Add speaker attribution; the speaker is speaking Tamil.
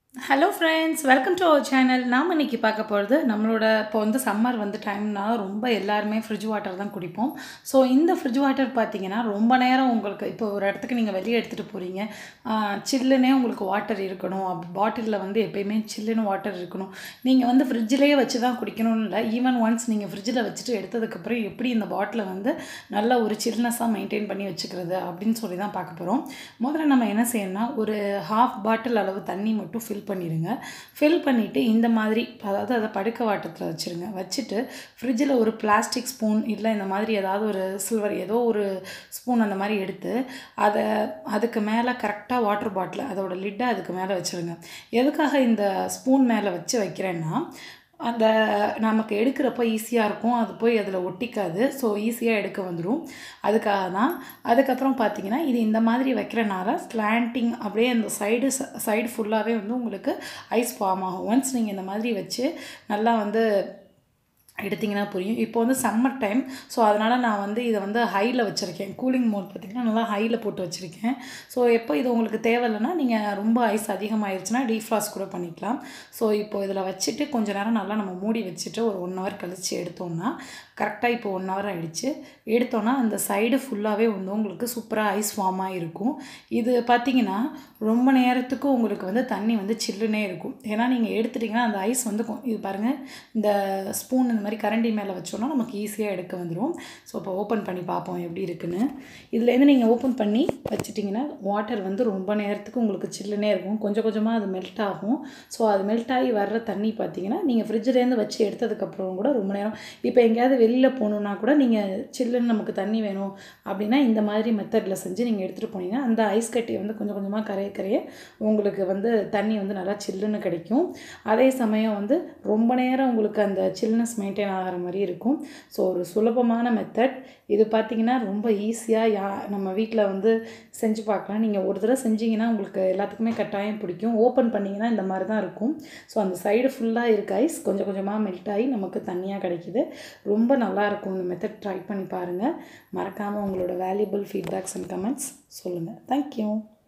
Speaker 1: hello friends welcome to our channel நாம் இன்னைக்கு பார்க்க போகிறது நம்மளோட இப்போ வந்து சம்மர் வந்து டைம்னால ரொம்ப எல்லாருமே ஃப்ரிட்ஜ் வாட்டர் தான் குடிப்போம் ஸோ இந்த ஃப்ரிட்ஜ் வாட்டர் பார்த்தீங்கன்னா ரொம்ப நேரம் உங்களுக்கு இப்போ ஒரு இடத்துக்கு நீங்கள் வெளியே எடுத்துகிட்டு போகிறீங்க சில்லுனே உங்களுக்கு வாட்டர் இருக்கணும் அப் பாட்டிலில் வந்து எப்பயுமே சில்லுன்னு வாட்டர் இருக்கணும் நீங்கள் வந்து ஃப்ரிட்ஜிலேயே வச்சு தான் குடிக்கணும்னு இல்லை ஈவன் ஒன்ஸ் நீங்கள் ஃப்ரிட்ஜில் வச்சுட்டு எடுத்ததுக்கப்புறம் எப்படி இந்த பாட்டிலை வந்து நல்ல ஒரு சில்னஸாக மெயின்டைன் பண்ணி வச்சுக்கிறது அப்படின்னு சொல்லி தான் பார்க்க போகிறோம் முதல்ல நம்ம என்ன செய்யணும்னா ஒரு ஹாஃப் பாட்டில் அளவு தண்ணி மட்டும் ஃபில் பண்ணிடுங்க ஃபில் பண்ணிவிட்டு இந்த மாதிரி அதாவது அதை படுக்க வாட்டத்தில் வச்சுருங்க வச்சுட்டு ஃப்ரிட்ஜில் ஒரு பிளாஸ்டிக் ஸ்பூன் இல்லை இந்த மாதிரி ஏதாவது ஒரு சில்வர் ஏதோ ஒரு ஸ்பூன் அந்த மாதிரி எடுத்து அதை அதுக்கு மேலே கரெக்டாக வாட்டர் பாட்டில் அதோட லிட்டை அதுக்கு மேலே வச்சுருங்க எதுக்காக இந்த ஸ்பூன் மேலே வச்சு வைக்கிறேன்னா அந்த நமக்கு எடுக்கிறப்ப ஈஸியாக இருக்கும் அது போய் அதில் ஒட்டிக்காது ஸோ ஈஸியாக எடுக்க வந்துடும் அதுக்காக தான் அதுக்கப்புறம் பார்த்தீங்கன்னா இது இந்த மாதிரி வைக்கிறனால ஸ்லாண்டிங் அப்படியே அந்த சைடு சைடு ஃபுல்லாகவே வந்து உங்களுக்கு ஐஸ் ஃபார்ம் ஆகும் ஒன்ஸ் நீங்கள் இந்த மாதிரி வச்சு நல்லா வந்து எடுத்திங்கன்னா புரியும் இப்போ வந்து சம்மர் டைம் ஸோ அதனால் நான் வந்து இதை வந்து ஹையில் வச்சுருக்கேன் கூலிங் மோட் பார்த்திங்கன்னா நல்லா ஹையில் போட்டு வச்சுருக்கேன் ஸோ எப்போ இது உங்களுக்கு தேவையில்லைன்னா நீங்கள் ரொம்ப ஐஸ் அதிகமாகிருச்சுன்னா டீஃப்ராஸ்ட் கூட பண்ணிக்கலாம் ஸோ இப்போ இதில் வச்சுட்டு கொஞ்ச நேரம் நல்லா நம்ம மூடி வச்சுட்டு ஒரு ஒன் ஹவர் கழித்து எடுத்தோம்னா கரெக்டாக இப்போ ஒன் ஹவர் ஆகிடுச்சு எடுத்தோன்னா அந்த சைடு ஃபுல்லாகவே வந்து உங்களுக்கு சூப்பராக ஐஸ் ஃபார்மாக இருக்கும் இது பார்த்திங்கன்னா ரொம்ப நேரத்துக்கு உங்களுக்கு வந்து தண்ணி வந்து சில்லுனே இருக்கும் ஏன்னா நீங்கள் எடுத்துட்டிங்கன்னா அந்த ஐஸ் வந்து இது பாருங்கள் இந்த ஸ்பூன் இந்த மாதிரி கரண்டி மேலே வச்சோன்னா நமக்கு ஈஸியாக எடுக்க வந்துடும் ஸோ இப்போ ஓப்பன் பண்ணி பார்ப்போம் எப்படி இருக்குன்னு இதுலேருந்து நீங்கள் ஓப்பன் பண்ணி வச்சிட்டிங்கன்னா வாட்டர் வந்து ரொம்ப நேரத்துக்கு உங்களுக்கு சில்லுனே இருக்கும் கொஞ்சம் கொஞ்சமாக அது மெல்ட் ஆகும் ஸோ அது மெல்ட் ஆகி வர்ற தண்ணி பார்த்தீங்கன்னா நீங்கள் ஃப்ரிட்ஜிலேருந்து வச்சு எடுத்ததுக்கப்புறம் கூட ரொம்ப நேரம் இப்போ எங்கேயாவது வெளியில் போகணுன்னா கூட நீங்கள் சில்லுன்னு நமக்கு தண்ணி வேணும் அப்படின்னா இந்த மாதிரி மெத்தடில் செஞ்சு நீங்கள் எடுத்துகிட்டு போனீங்கன்னா அந்த ஐஸ் கட்டி வந்து கொஞ்சம் கொஞ்சமாக கரைய கரைய உங்களுக்கு வந்து தண்ணி வந்து நல்லா சில்லுன்னு கிடைக்கும் அதே சமயம் வந்து ரொம்ப நேரம் உங்களுக்கு அந்த சில்னஸ் மெயின்டைன் ஆகிற மாதிரி இருக்கும் ஸோ ஒரு சுலபமான மெத்தட் இது பார்த்திங்கன்னா ரொம்ப ஈஸியாக யா நம்ம வீட்டில் வந்து செஞ்சு பார்க்கலாம் நீங்கள் ஒரு தடவை செஞ்சிங்கன்னா உங்களுக்கு எல்லாத்துக்குமே கட்டாயம் பிடிக்கும் ஓப்பன் பண்ணிங்கன்னா இந்த மாதிரி தான் இருக்கும் ஸோ அந்த சைடு ஃபுல்லாக இருக்க ஐஸ் கொஞ்சம் கொஞ்சமாக மெல்ட் ஆகி நமக்கு தண்ணியாக கிடைக்கிது ரொம்ப நல்லாயிருக்கும் இந்த மெத்தட் ட்ரை பண்ணி பாருங்கள் மறக்காமல் உங்களோட வேல்யூபிள் ஃபீட்பேக்ஸ் அண்ட் கமெண்ட்ஸ் சொல்லுங்கள் தேங்க்யூ